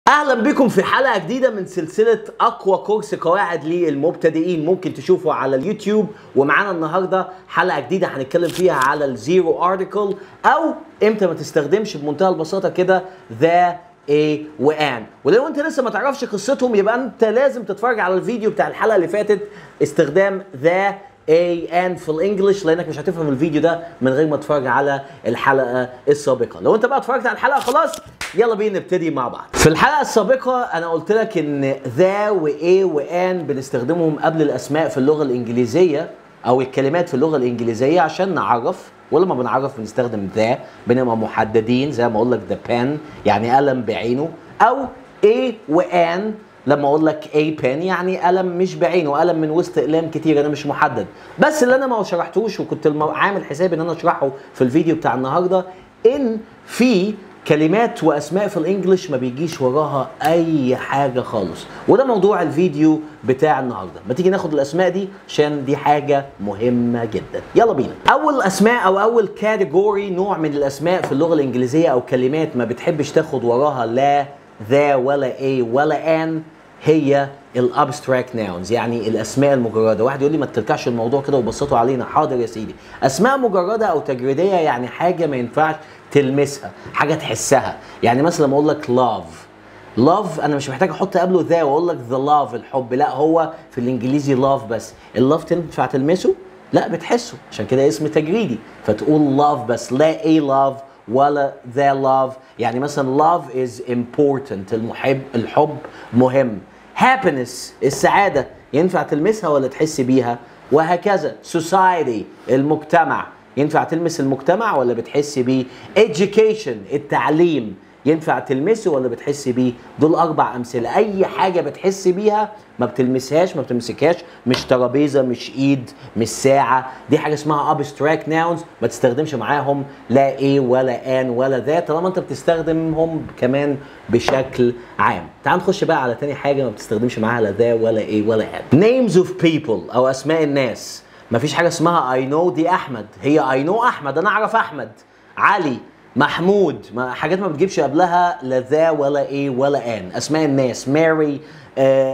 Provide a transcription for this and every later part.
اهلا بكم في حلقه جديده من سلسله اقوى كورس قواعد للمبتدئين ممكن تشوفه على اليوتيوب ومعانا النهارده حلقه جديده هنتكلم فيها على الزيرو ارتكل او امتى ما تستخدمش بمنتهى البساطه كده ذا ايه وان ولو انت لسه ما تعرفش قصتهم يبقى انت لازم تتفرج على الفيديو بتاع الحلقه اللي فاتت استخدام ذا اي ان في الانجليش لانك مش هتفهم الفيديو ده من غير ما تتفرج على الحلقه السابقه لو انت بقى اتفرجت على الحلقه خلاص يلا بينا نبتدي مع بعض في الحلقه السابقه انا قلت لك ان ذا واي وان بنستخدمهم قبل الاسماء في اللغه الانجليزيه او الكلمات في اللغه الانجليزيه عشان نعرف ولما بنعرف بنستخدم ذا بنبقى محددين زي ما اقول لك ذا بن يعني قلم بعينه او اي وان لما اقول لك اي بن يعني قلم مش بعينه قلم من وسط اقلام كتير انا مش محدد بس اللي انا ما شرحتوش وكنت الم- عامل حسابي ان انا اشرحه في الفيديو بتاع النهارده ان في كلمات واسماء في الانجليش ما بيجيش وراها اي حاجه خالص وده موضوع الفيديو بتاع النهارده ما تيجي ناخد الاسماء دي عشان دي حاجه مهمه جدا يلا بينا اول اسماء او اول كاتيجوري نوع من الاسماء في اللغه الانجليزيه او كلمات ما بتحبش تاخد وراها لا ذا ولا اي ولا ان هي الابستراكت ناونز يعني الاسماء المجرده واحد يقول لي ما تركعش الموضوع كده وبسطوا علينا حاضر يا سيدي اسماء مجرده او تجريديه يعني حاجه ما ينفعش تلمسها حاجه تحسها يعني مثلا لما اقول لك لاف لاف انا مش محتاج احط قبله ذا واقول لك ذا لاف الحب لا هو في الانجليزي لاف بس اللاف تنفع تلمسه لا بتحسه عشان كده اسم تجريدي فتقول لاف بس لا اي لاف ولا ذا لاف يعني مثلا love is important المحب الحب مهم happiness السعادة ينفع تلمسها ولا تحس بيها وهكذا society المجتمع ينفع تلمس المجتمع ولا بتحس بيه education التعليم ينفع تلمسه ولا بتحس بيه دول اربع امثله اي حاجه بتحس بيها ما بتلمسهاش ما بتمسكهاش مش ترابيزه مش ايد مش ساعه دي حاجه اسمها abstract nouns ما تستخدمش معاهم لا ايه ولا ان ولا ذا طالما انت بتستخدمهم كمان بشكل عام تعال نخش بقى على تاني حاجه ما بتستخدمش معاها لا ذا ولا ايه ولا ان names of people او اسماء الناس ما فيش حاجه اسمها I know دي احمد هي I know احمد انا اعرف احمد علي محمود ما حاجات ما بتجيبش قبلها لا ذا ولا ايه ولا ان اسماء الناس ماري آه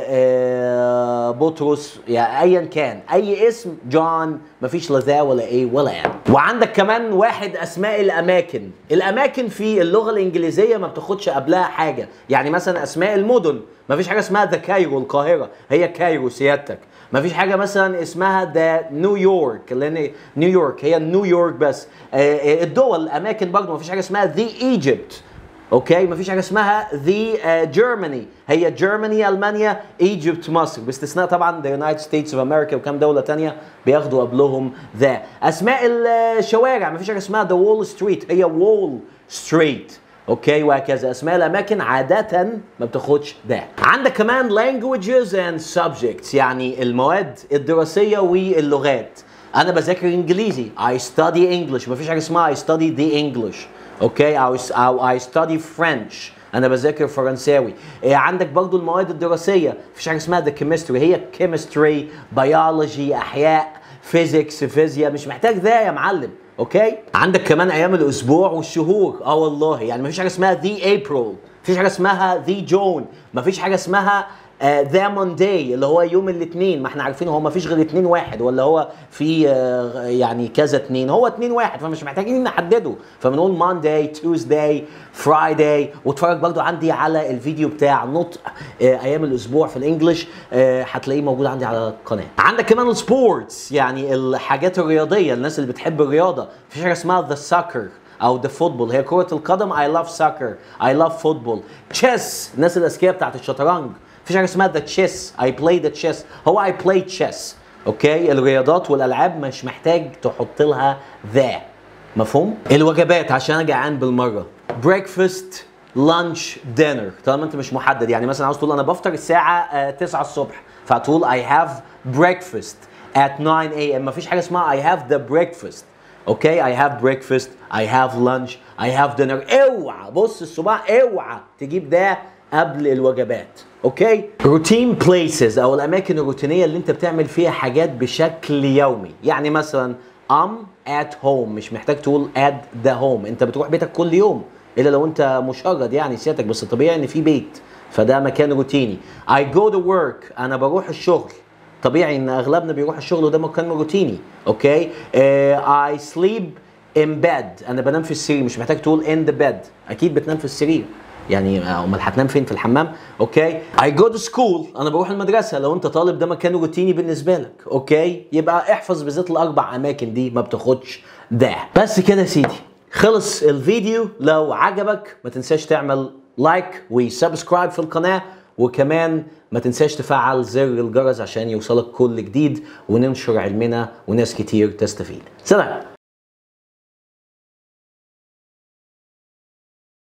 آه بطرس يعني ايا كان اي اسم جون مفيش لا ذا ولا ايه ولا ان وعندك كمان واحد اسماء الاماكن الاماكن في اللغه الانجليزيه ما بتاخدش قبلها حاجه يعني مثلا اسماء المدن مفيش حاجه اسمها ذا كايرو القاهره هي كايرو سيادتك ما فيش حاجه مثلا اسمها ذا نيويورك لان نيويورك هي نيويورك بس آه، آه، الدول الاماكن برضه ما فيش حاجه اسمها ذا ايجيبت اوكي ما فيش حاجه اسمها ذا جيرماني هي جيرماني المانيا ايجيبت مصر باستثناء طبعا ذا يونايتد ستيتس اوف امريكا وكام دوله تانية بياخدوا قبلهم ذا اسماء الشوارع ما فيش حاجه اسمها ذا وول ستريت هي وول ستريت اوكي وهكذا اسماء الاماكن عاده ما بتاخدش ده عندك كمان languages and subjects يعني المواد الدراسيه واللغات انا بذاكر انجليزي I study English مفيش حاجه اسمها I study the English اوكي او او I study French انا بذاكر فرنساوي إيه عندك برضو المواد الدراسيه مفيش حاجه اسمها the chemistry هي chemistry biology احياء فيزيكس فيزياء مش محتاج ذا يا معلم اوكي عندك كمان ايام الاسبوع والشهور اه والله يعني مفيش حاجه اسمها ذا ابريل مفيش حاجه اسمها ذا جون مفيش حاجه اسمها ذا مونداي اللي هو يوم الاثنين ما احنا عارفين هو مفيش غير اثنين واحد ولا هو في آه، يعني كذا اثنين هو اثنين واحد فمش محتاجين نحدده فبنقول مانداي توزداي فرايداي واتفرج برضو عندي على الفيديو بتاع نطق آه، ايام الاسبوع في الانجليش آه، هتلاقيه موجود عندي على القناه عندك كمان السبورتس يعني الحاجات الرياضيه الناس اللي بتحب الرياضه مفيش حاجه اسمها ذا سoccer او ذا فوتبول هي كره القدم اي لاف سoccer اي لاف فوتبول تشيس الناس الاذكياء بتاعت الشطرنج مفيش حاجه اسمها ذا تشيس اي بلاي ذا تشيس هو اي بلاي تشيس اوكي الرياضات والالعاب مش محتاج تحط لها ذا مفهوم الوجبات عشان انا جعان بالمره بريكفاست لانش دينر طالما انت مش محدد يعني مثلا عاوز تقول انا بفطر الساعه آه، 9 الصبح فهتقول I have breakfast at 9 a.m. مفيش حاجه اسمها I have the breakfast اوكي I have breakfast I have lunch I have dinner اوعى بص الصباع اوعى تجيب ده قبل الوجبات اوكي روتين بليسز او الاماكن الروتينيه اللي انت بتعمل فيها حاجات بشكل يومي يعني مثلا I'm at home مش محتاج تقول at the home انت بتروح بيتك كل يوم الا لو انت مشرد يعني سيادتك بس طبيعي ان في بيت فده مكان روتيني I go to work انا بروح الشغل طبيعي ان اغلبنا بيروح الشغل وده مكان روتيني اوكي آه I sleep in bed انا بنام في السرير مش محتاج تقول in the bed اكيد بتنام في السرير يعني امال هتنام فين في الحمام اوكي I go to school انا بروح المدرسه لو انت طالب ده مكان روتيني بالنسبه لك اوكي يبقى احفظ بالذات الاربع اماكن دي ما بتاخدش ده بس كده يا سيدي خلص الفيديو لو عجبك ما تنساش تعمل لايك وسبسكرايب في القناه وكمان ما تنساش تفعل زر الجرس عشان يوصلك كل جديد وننشر علمنا وناس كتير تستفيد سلام